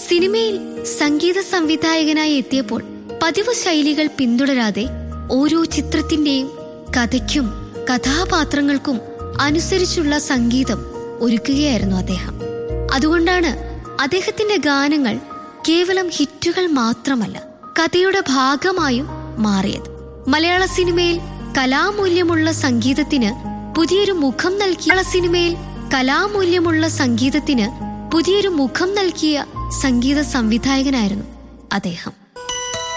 സിനിമയിൽ സംഗീത സംവിധായകനായി എത്തിയപ്പോൾ പതിവ് ശൈലികൾ പിന്തുടരാതെ ഓരോ ചിത്രത്തിന്റെയും കഥയ്ക്കും കഥാപാത്രങ്ങൾക്കും അനുസരിച്ചുള്ള സംഗീതം ഒരുക്കുകയായിരുന്നു അദ്ദേഹം അതുകൊണ്ടാണ് അദ്ദേഹത്തിന്റെ ഗാനങ്ങൾ കേവലം ഹിറ്റുകൾ മാത്രമല്ല കഥയുടെ ഭാഗമായും മാറിയത് മലയാള സിനിമയിൽ കലാമൂല്യമുള്ള സംഗീതത്തിന് പുതിയൊരു മുഖം നൽകിയ മലയാള സിനിമയിൽ കലാമൂല്യമുള്ള സംഗീതത്തിന് പുതിയൊരു മുഖം നൽകിയ സംഗീത സംവിധായകനായിരുന്നു അദ്ദേഹം